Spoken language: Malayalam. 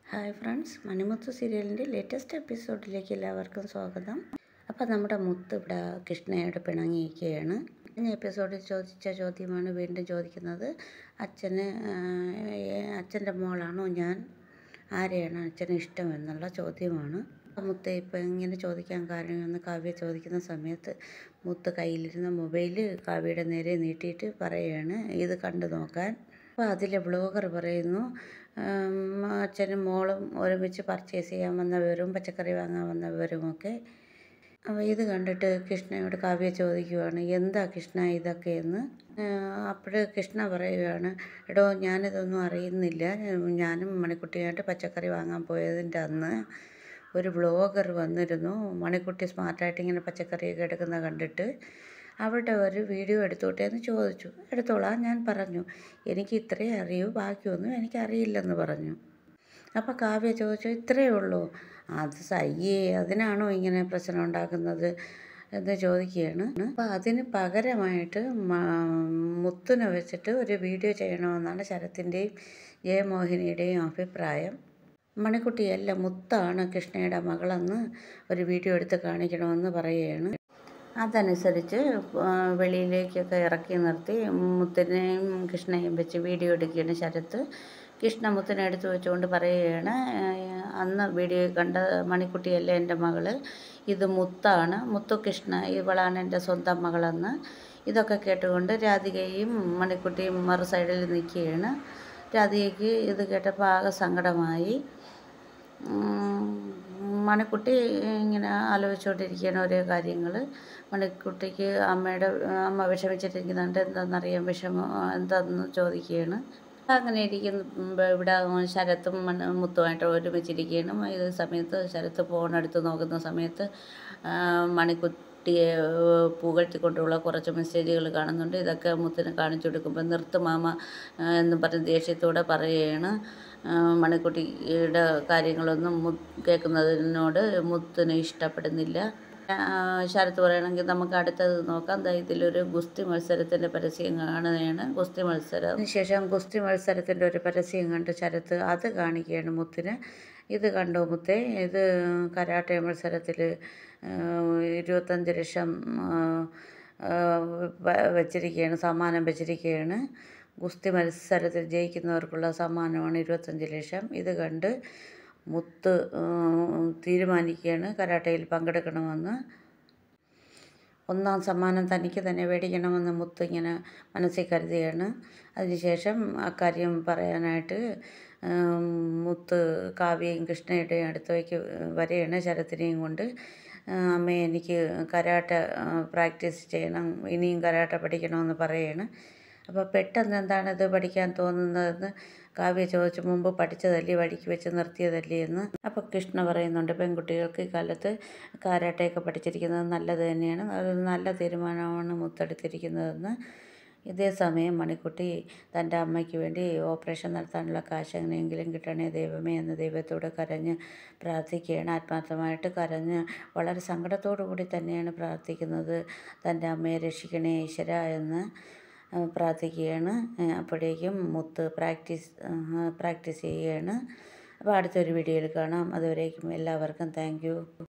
ഹായ് ഫ്രണ്ട്സ് മണിമുത്ത് സീരിയലിൻ്റെ ലേറ്റസ്റ്റ് എപ്പിസോഡിലേക്ക് എല്ലാവർക്കും സ്വാഗതം അപ്പോൾ നമ്മുടെ മുത്ത് ഇവിടെ കൃഷ്ണയോട് പിണങ്ങിയിരിക്കുകയാണ് കഴിഞ്ഞ എപ്പിസോഡിൽ ചോദിച്ച ചോദ്യമാണ് വീണ്ടും ചോദിക്കുന്നത് അച്ഛന് അച്ഛൻ്റെ മോളാണോ ഞാൻ ആരെയാണ് അച്ഛന് ഇഷ്ടം എന്നുള്ള ചോദ്യമാണ് മുത്ത് ഇപ്പം ഇങ്ങനെ ചോദിക്കാൻ കാര്യമെന്ന് കാവ്യ ചോദിക്കുന്ന സമയത്ത് മുത്ത് കയ്യിലിരുന്ന മൊബൈൽ കാവ്യയുടെ നേരെ നീട്ടിയിട്ട് പറയുകയാണ് ഇത് കണ്ടു നോക്കാൻ അപ്പോൾ അതിലെ ബ്ലോഗർ പറയുന്നു ഉം, അച്ഛനും മോളും ഒരുമിച്ച് പർച്ചേസ് ചെയ്യാൻ വന്നവരും പച്ചക്കറി വാങ്ങാൻ വന്നവരുമൊക്കെ അപ്പോൾ ഇത് കണ്ടിട്ട് കൃഷ്ണയോട് കാവ്യ ചോദിക്കുവാണ് എന്താ കൃഷ്ണ ഇതൊക്കെയെന്ന് അപ്പോൾ കൃഷ്ണ പറയുകയാണ് എടോ ഞാനിതൊന്നും അറിയുന്നില്ല ഞാനും മണിക്കുട്ടിയായിട്ട് പച്ചക്കറി വാങ്ങാൻ പോയതിൻ്റെ അന്ന് ഒരു ബ്ലോഗർ വന്നിരുന്നു മണിക്കുട്ടി സ്മാർട്ടായിട്ട് ഇങ്ങനെ പച്ചക്കറിയൊക്കെ എടുക്കുന്ന കണ്ടിട്ട് അവരുടെ ഒരു വീഡിയോ എടുത്തോട്ടെ എന്ന് ചോദിച്ചു എടുത്തോളാം ഞാൻ പറഞ്ഞു എനിക്ക് ഇത്രേ അറിയൂ ബാക്കിയൊന്നും എനിക്കറിയില്ലെന്ന് പറഞ്ഞു അപ്പോൾ കാവ്യ ചോദിച്ചു ഇത്രയേ ഉള്ളൂ അത് സയ്യേ അതിനാണോ ഇങ്ങനെ പ്രശ്നം ഉണ്ടാക്കുന്നത് എന്ന് ചോദിക്കുകയാണ് അപ്പോൾ അതിന് പകരമായിട്ട് മ- മുത്തിനെ വെച്ചിട്ട് ഒരു വീഡിയോ ചെയ്യണമെന്നാണ് ശരത്തിൻ്റെയും ജയമോഹിനിയുടെയും അഭിപ്രായം മണിക്കുട്ടിയല്ല മുത്താണ് കൃഷ്ണയുടെ മകളെന്ന് ഒരു വീഡിയോ എടുത്ത് കാണിക്കണമെന്ന് പറയുകയാണ് അതനുസരിച്ച് ആ, വെളിയിലേക്കൊക്കെ ഇറക്കി നിർത്തി മുത്തിനെയും കൃഷ്ണയും വെച്ച് വീഡിയോ എടുക്കുകയാണ് ശരത്ത് കൃഷ്ണ മുത്തിനെ എടുത്ത് വെച്ചുകൊണ്ട് പറയുകയാണ് "ആ, അന്ന് വീഡിയോ കണ്ട മണിക്കുട്ടിയല്ല എൻ്റെ മകള് ഇത് മുത്താണ് മുത്തു കൃഷ്ണ ഇവളാണ് എൻ്റെ സ്വന്തം മകളെന്ന് ഇതൊക്കെ കേട്ടുകൊണ്ട് രാധികയും മണിക്കുട്ടിയും മറു സൈഡിൽ നിൽക്കുകയാണ് രാധികയ്ക്ക് ഇത് കേട്ടപ്പോൾ ആകെ സങ്കടമായി ഉം, മണിക്കുട്ടി ഇങ്ങനെ ആലോചിച്ചുകൊണ്ടിരിക്കുകയാണ് ഓരോ കാര്യങ്ങൾ മണിക്കുട്ടിക്ക് അമ്മയുടെ അമ്മ വിഷമിച്ചിട്ടിരിക്കുന്നുണ്ട് എന്താണെന്നറിയാൻ വിഷമം എന്താണെന്ന് ചോദിക്കുകയാണ് അങ്ങനെ ഇരിക്കുമ്പോൾ ഇവിടെ ശരത്തും മന- മുത്തുമായിട്ട് ഒരുമിച്ചിരിക്കുകയാണ് ഇത് സമയത്ത് ശരത്ത് ഫോണെടുത്ത് നോക്കുന്ന സമയത്ത് ആ, മണിക്കുട്ടിയെ ഏഹ്, പുകഴ്ത്തിക്കൊണ്ടുള്ള കുറച്ച് മെസ്സേജുകൾ കാണുന്നുണ്ട് ഇതൊക്കെ മുത്തിന് കാണിച്ചു കൊടുക്കുമ്പോൾ നിർത്ത് മാമ ആ, എന്ന് പറഞ്ഞ് ദേഷ്യത്തോടെ പറയുകയാണ് ആ, മണിക്കുട്ടിയുടെ കാര്യങ്ങളൊന്നും മു കേൾക്കുന്നതിനോട് മുത്തിന് ഇഷ്ടപ്പെടുന്നില്ല ആ, ശരത്ത് പറയണമെങ്കിൽ നമുക്ക് അടുത്തത് നോക്കാം ദാ ഇതിലൊരു ഗുസ്തി മത്സരത്തിൻ്റെ പരസ്യം കാണുകയാണ് ഗുസ്തി മത്സരം അതിനുശേഷം ഗുസ്തി മത്സരത്തിൻ്റെ ഒരു പരസ്യം കണ്ട് ശരത്ത് അത് കാണിക്കുകയാണ് മുത്തിന് ഇത് കണ്ടോ മുത്തേ ഇത് കരാട്ടെ മത്സരത്തിൽ ഇരുപത്തഞ്ച് ലക്ഷം ആ, ആ, വ- വെച്ചിരിക്കുകയാണ് സമ്മാനം വെച്ചിരിക്കുകയാണ് ഗുസ്തി മത്സരത്തിൽ ജയിക്കുന്നവർക്കുള്ള സമ്മാനമാണ് ഇരുപത്തഞ്ച് ലക്ഷം ഇത് കണ്ട് മുത്ത് ഉം, തീരുമാനിക്കുകയാണ് കരാട്ടയിൽ പങ്കെടുക്കണമെന്ന് ഒന്നാം സമ്മാനം തനിക്ക് തന്നെ മേടിക്കണമെന്ന് മുത്ത് ഇങ്ങനെ മനസ്സിൽ കരുതുകയാണ് അതിനുശേഷം അക്കാര്യം പറയാനായിട്ട് ഉം, മുത്ത് കാവ്യയും കൃഷ്ണയുടെയും അടുത്തേക്ക് വരികയാണ് ശരത്തിനെയും കൊണ്ട് ആ, അമ്മേ എനിക്ക് കരാട്ട ആ, പ്രാക്ടീസ് ചെയ്യണം ഇനിയും കരാട്ട പഠിക്കണമെന്ന് പറയുകയാണ് അപ്പോൾ പെട്ടെന്ന് എന്താണ് ഇത് പഠിക്കാൻ തോന്നുന്നതെന്ന് കാവ്യ ചോദിച്ചു മുമ്പ് പഠിച്ചതല്ലേ വഴിക്ക് വെച്ച് നിർത്തിയതല്ലേ എന്ന് അപ്പോൾ കൃഷ്ണ പറയുന്നുണ്ട് പെൺകുട്ടികൾക്ക് ഇക്കാലത്ത് കാരാട്ടയൊക്കെ പഠിച്ചിരിക്കുന്നത് നല്ലത് തന്നെയാണ് അത് നല്ല തീരുമാനമാണ് മുത്തെടുത്തിരിക്കുന്നതെന്ന് ഇതേ സമയം മണിക്കുട്ടി തൻ്റെ അമ്മയ്ക്ക് വേണ്ടി ഓപ്പറേഷൻ നടത്താനുള്ള കാശ് എങ്ങനെയെങ്കിലും കിട്ടണേ ദൈവമേ എന്ന് ദൈവത്തോട് കരഞ്ഞ് പ്രാർത്ഥിക്കുകയാണ് ആത്മാർത്ഥമായിട്ട് കരഞ്ഞ് വളരെ സങ്കടത്തോടു കൂടി തന്നെയാണ് പ്രാർത്ഥിക്കുന്നത് തൻ്റെ അമ്മയെ രക്ഷിക്കണേ ഈശ്വര എന്ന് ആ, പ്രാർത്ഥിക്കുകയാണ് ആ, അപ്പോഴേക്കും മുത്ത് പ്രാക്ടീസ് പ്രാക്ടീസ് ചെയ്യുകയാണ് അപ്പോൾ അടുത്തൊരു വീഡിയോയിൽ കാണാം അതുവരേക്കും എല്ലാവർക്കും താങ്ക് യു